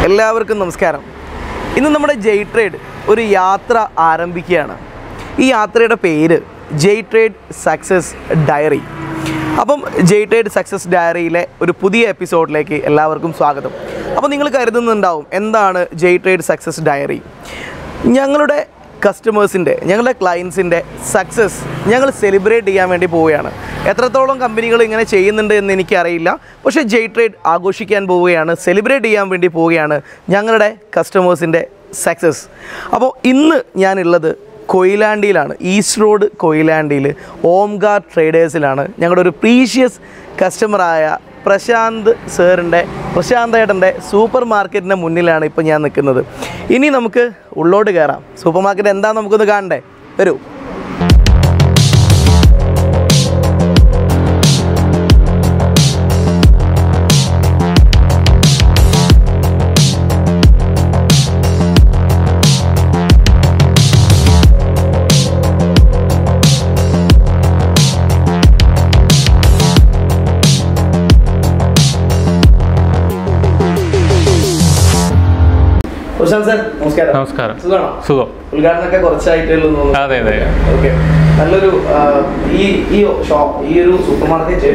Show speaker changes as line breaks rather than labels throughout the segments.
എല്ലാവർക്കും നമസ്കാരം ഇന്ന് നമ്മുടെ ജെയ് ട്രേഡ് ഒരു യാത്ര ആരംഭിക്കുകയാണ് ഈ യാത്രയുടെ പേര് ജെയ് ട്രേഡ് സക്സസ് ഡയറി അപ്പം ജെയ് ട്രേഡ് സക്സസ് ഡയറിയിലെ ഒരു പുതിയ എപ്പിസോഡിലേക്ക് എല്ലാവർക്കും സ്വാഗതം അപ്പോൾ നിങ്ങൾ കരുതുന്നുണ്ടാവും എന്താണ് ജെയ് ട്രേഡ് സക്സസ് ഡയറി ഞങ്ങളുടെ കസ്റ്റമേഴ്സിൻ്റെ ഞങ്ങളുടെ ക്ലയൻസിൻ്റെ സക്സസ് ഞങ്ങൾ സെലിബ്രേറ്റ് ചെയ്യാൻ വേണ്ടി പോവുകയാണ് എത്രത്തോളം കമ്പനികൾ ഇങ്ങനെ ചെയ്യുന്നുണ്ട് എന്ന് എനിക്കറിയില്ല പക്ഷേ ജെയ് ട്രേഡ് ആഘോഷിക്കാൻ പോവുകയാണ് സെലിബ്രേറ്റ് ചെയ്യാൻ വേണ്ടി പോവുകയാണ് ഞങ്ങളുടെ കസ്റ്റമേഴ്സിൻ്റെ സക്സസ് അപ്പോൾ ഇന്ന് ഞാനുള്ളത് കൊയിലാണ്ടിയിലാണ് ഈസ്റ്റ് റോഡ് കൊയിലാണ്ടിയിൽ ഓംകാർ ട്രേഡേഴ്സിലാണ് ഞങ്ങളുടെ ഒരു പ്രീഷ്യസ് കസ്റ്റമറായ പ്രശാന്ത് സാറിൻ്റെ പ്രശാന്ത് ഏട്ടൻ്റെ സൂപ്പർ മാർക്കറ്റിൻ്റെ മുന്നിലാണ് ഇപ്പോൾ ഞാൻ നിൽക്കുന്നത് ഇനി നമുക്ക് ഉള്ളോട്ട് കയറാം സൂപ്പർ മാർക്കറ്റ് എന്താണെന്ന് നമുക്കൊന്ന് കാണണ്ടേ വരൂ പ്രശാന്ത് സാർ നമസ്കാരം
നമസ്കാരം
സുഖമാണോ
സുഖം
ഉദ്ഘാടനമൊക്കെ കുറച്ചായിട്ടേ ഉള്ളൂ എന്ന് തോന്നുന്നു.
അതെ, അതെ.
ഓക്കെ നല്ലൊരു ആ, ഈ ഈ ഷോപ്പ് ഈ ഒരു സൂപ്പർ മാർക്കറ്റ്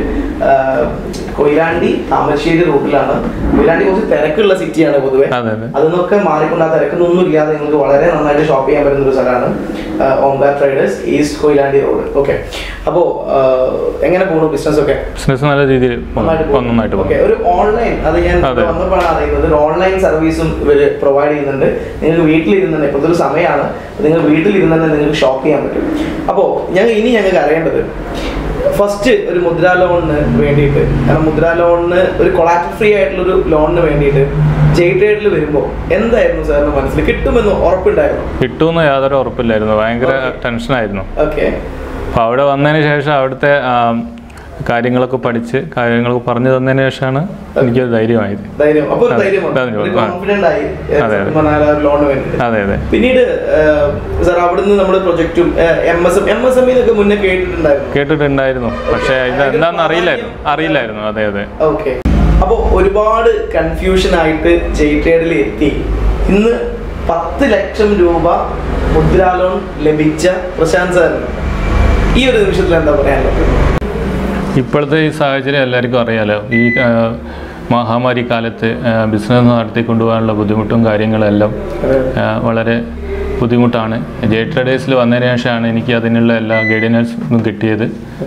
കൊയിലാണ്ടി താമരശ്ശേരി റൂട്ടിലാണ് കൊയിലാണ്ടി കുറച്ച് തിരക്കുള്ള സിറ്റിയാണ് പൊതുവെ
അതെ, അതെ.
അതൊന്നൊക്കെ മാറിക്കൊണ്ട് ആ തിരക്കൊന്നും ഇല്ലാതെ നിങ്ങൾക്ക് വളരെ നന്നായിട്ട് ഷോപ്പ് ചെയ്യാൻ പറ്റുന്ന ഒരു സ്ഥലമാണ് Omkar traders east Koyilandy road okay അപ്പോൾ എങ്ങനെ പോകുന്നു ബിസിനസ് ഒക്കെ
ബിസിനസ് നല്ല രീതിയിൽ
നന്നായിട്ട് പോകുന്നു.
നന്നായിട്ട്
Okay,
പോകും
ഒരു ഓൺലൈൻ അത് ഞാൻ
അതെ.
വന്നപ്പോഴാണ് അറിയുന്നത് ഒരു ഓൺലൈൻ സർവീസും ഇവർ പ്രൊവൈഡ് ചെയ്യുന്നുണ്ട് നിങ്ങൾക്ക് വീട്ടിലിരുന്ന് തന്നെ ഇപ്പോഴത്തെ ഒരു സമയമാണ് നിങ്ങൾ വീട്ടിലിരുന്ന് തന്നെ നിങ്ങൾക്ക് ഷോപ്പ് ചെയ്യാൻ പറ്റും അപ്പോൾ ഞങ്ങൾ ഇനി ഞങ്ങൾക്ക് അറിയേണ്ടത് ഫസ്റ്റ് ഒരു മുദ്രാ ലോണിന് വേണ്ടിയിട്ട് കാരണം മുദ്രാ ലോണിന് ഒരു കൊളാക്ട് ഫ്രീ ആയിട്ടുള്ള ഒരു ലോണിന് വേണ്ടിയിട്ട് ജെയ് ട്രേഡിൽ വരുമ്പോൾ എന്തായിരുന്നു സാറിന് മനസ്സിൽ കിട്ടുമെന്ന് ഉറപ്പുണ്ടായിരുന്നു
കിട്ടുമെന്ന് യാതൊരു ഉറപ്പില്ലായിരുന്നു ഭയങ്കര
Okay.
ടെൻഷനായിരുന്നു
ഓക്കെ
അപ്പോൾ അവിടെ വന്നതിന് ശേഷം അവിടുത്തെ ആ, കാര്യങ്ങളൊക്കെ പഠിച്ച് കാര്യങ്ങളൊക്കെ പറഞ്ഞു തന്നതിന് ശേഷമാണ് എനിക്കൊരു ധൈര്യമായത്
ധൈര്യം അപ്പോൾ ഒരു
അതെ,
ധൈര്യം
ധൈര്യം, ആ.
കോൺഫിഡന്റ് ആയി
അതെ, അതെ.
ലോണിന് വേണ്ടിയിട്ട്
അതെ അതെ
പിന്നീട് സാർ അവിടുന്ന് നമ്മൾ പ്രൊജക്റ്റും M S M M S M എന്നൊക്കെ മുന്നേ കേട്ടിട്ടുണ്ടായിരുന്നു
കേട്ടിട്ടുണ്ടായിരുന്നു പക്ഷേ ഇത് എന്താണെന്ന് അറിയില്ലായിരുന്നു അറിയില്ലായിരുന്നു അതെ അതെ
ഓക്കെ അപ്പോൾ ഒരുപാട് കൺഫ്യൂഷൻ ആയിട്ട് ജെയ് ട്രേഡിൽ എത്തി ഇന്ന് പത്ത് ലക്ഷം രൂപ മുദ്രാ ലോൺ ലഭിച്ച പ്രശാന്ത് സാറിന് ഈ ഒരു നിമിഷത്തിൽ എന്താ പറയാനുള്ളത്
ഇപ്പോഴത്തെ ഈ സാഹചര്യം എല്ലാവർക്കും അറിയാലോ ഈ ആ, മഹാമാരി കാലത്ത് ബിസിനസ് നടത്തിക്കൊണ്ടുപോകാനുള്ള ബുദ്ധിമുട്ടും കാര്യങ്ങളെല്ലാം ആ, വളരെ ബുദ്ധിമുട്ടാണ് ജെ ട്രേഡേഴ്സിൽ വന്നതിന് ശേഷമാണ് എനിക്ക് അതിനുള്ള എല്ലാ ഗൈഡൻസും കിട്ടിയത്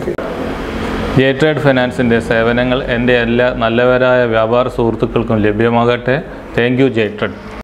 ജെ ട്രേഡ് ഫിനാൻസിൻ്റെ സേവനങ്ങൾ എൻ്റെ എല്ലാ നല്ലവരായ വ്യാപാര സുഹൃത്തുക്കൾക്കും ലഭ്യമാകട്ടെ താങ്ക് യു ജെ ട്രേഡ്